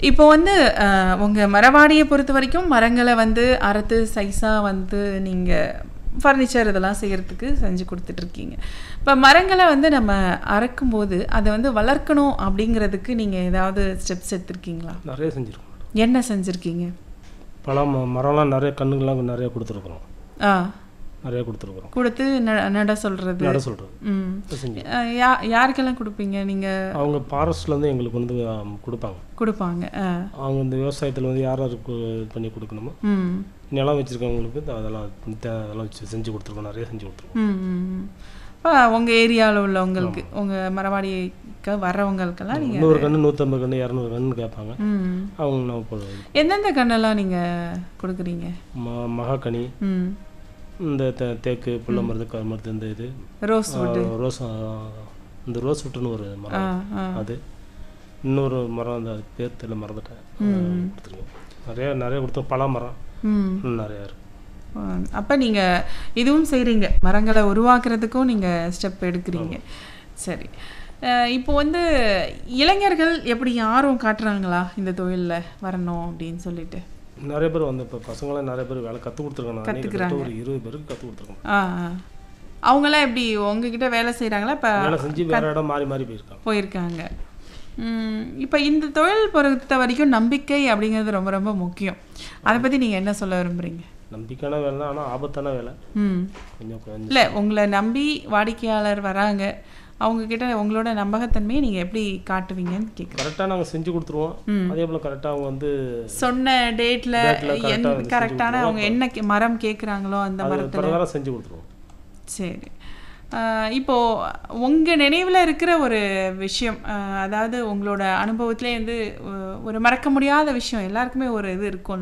இப்போ வந்து அஹ், உங்க மரவாடியை பொறுத்த வரைக்கும் மரங்களை வந்து அறுத்து சைஸா வந்து நீங்க ஃபர்னிச்சர் இதெல்லாம் செய்யறதுக்கு செஞ்சு கொடுத்துட்டு இருக்கீங்க இப்போ மரங்களை வந்து நம்ம அறுக்கும்போது அதை வந்து வளர்க்கணும் அப்படிங்கிறதுக்கு நீங்க ஏதாவது ஸ்டெப்ஸ் எடுத்திருக்கீங்களா நிறைய செஞ்சுருக்கோம் என்ன செஞ்சுருக்கீங்க பழம் ம- மரம்லாம் நிறைய கண்ணுங்கள்லாம் நிறைய கொடுத்துருக்குறோம் ஆ நிறைய கொடுத்துருக்குறோம் கொடுத்து ந- நட சொல்றது நட சொல்கிறது ம் செஞ்சு அஹ், யா யாருக்கெல்லாம் கொடுப்பீங்க நீங்க அவங்க ஃபாரஸ்ட்லேருந்து எங்களுக்கு வந்து ஆம், கொடுப்பாங்க கொடுப்பாங்க ஆ அவங்க இந்த விவசாயத்தில் வந்து யார் யாருக்கு இது பண்ணி கொடுக்கணுமோ ம் நிலம் வச்சுருக்கவங்களுக்கு அதெல்லாம் தே- அதெல்லாம் வச்சு செஞ்சு கொடுத்துருக்கோம் நிறைய செஞ்சு கொடுத்துருக்கோம் ம், ம், ம். இப்போ உங்கள் ஏரியாவில் உள்ளவங்களுக்கு உங்கள் மரவாடிக்கு வர்றவங்களுக்கெல்லாம் நீங்கள் நூறு கன்று நூற்றம்பது கன்று இரநூறு கன்று கேட்பாங்க ம் அவங்க நம்ம போடுவோம். எந்தெந்த கண்ணெல்லாம் நீங்கள் கொடுக்குறீங்க ம மகாக்கனி ம் இந்த தே- தேக்கு புள்ள மருது கருமருது இந்த இது ரோஸ் ஆ, ரோஸ் ஆ, இந்த ரோஸ் விட்டுன்னு ஒரு ஆ மரம் ஆ அது இன்னொரு மரம் அந்த பேர் தெரியல மறந்துட்டேன் கொடுத்துருக்கோம் நிறைய நிறைய கொடுத்தோம் பழ மரம் ம் இன்னும் நிறையா இருக்கு அப்போ நீங்கள் இதுவும் செய்கிறீங்க மரங்களை உருவாக்குறதுக்கும் நீங்கள் ஸ்டெப் எடுக்கிறீங்க சரி அஹ், இப்போ வந்து இளைஞர்கள் எப்படி ஆர்வம் காட்டுறாங்களா இந்த தொழிலில் வரணும் அப்படின்னு சொல்லிட்டு நிறைய பேர் வந்து இப்போ பசங்களாம் நிறைய பேர் வேலை கற்றுக் கொடுத்துருக்காங்க நான் கிட்டத்தட்ட ஒரு இருபது பேருக்கு கற்றுக் கொடுத்துருக்கோம் ஆ ஆ அவங்களாம் எப்படி உங்ககிட்ட வேலை செய்கிறாங்களா இப்போ வேலை செஞ்சு வேற இடம் மாறி மாறி போயிருக்காங்க போயிருக்காங்க ம், இப்போ இந்த தொழில் பொறுத்த வரைக்கும் நம்பிக்கை அப்படிங்கிறது ரொம்ப ரொம்ப முக்கியம் அதை பற்றி நீங்கள் என்ன சொல்ல விரும்புகிறீங்க நம்பிக்கையான வேலை தான் ஆனால் ஆபத்தான வேலை ம் கொஞ்சம் கொஞ்சம் இல்லை உங்களை நம்பி வாடிக்கையாளர் வராங்க அவங்க கிட்ட உங்களோட நம்பகத்தன்மையை நீங்கள் எப்படி காட்டுவீங்கன்னு கேட்குறேன் கரெக்டாக நாங்கள் செஞ்சு கொடுத்துருவோம் அதே போல் கரெக்டாக அவங்க வந்து சொன்ன டேட்டில் Date ல correct ஆ எந்த செஞ்சு கரெக்டான அவங்க என்ன கே- மரம் கேட்குறாங்களோ அந்த அது மரத்தில் பிரகாரம் செஞ்சு கொடுத்துருவோம் சரி ஆஹ் இப்போ உங்க நினைவுல இருக்கிற ஒரு விஷயம் ஆஹ் அதாவது உங்களோட அனுபவத்திலே வந்து ஒ- ஒரு மறக்க முடியாத விஷயம் எல்லாருக்குமே ஒரு இது இருக்கும்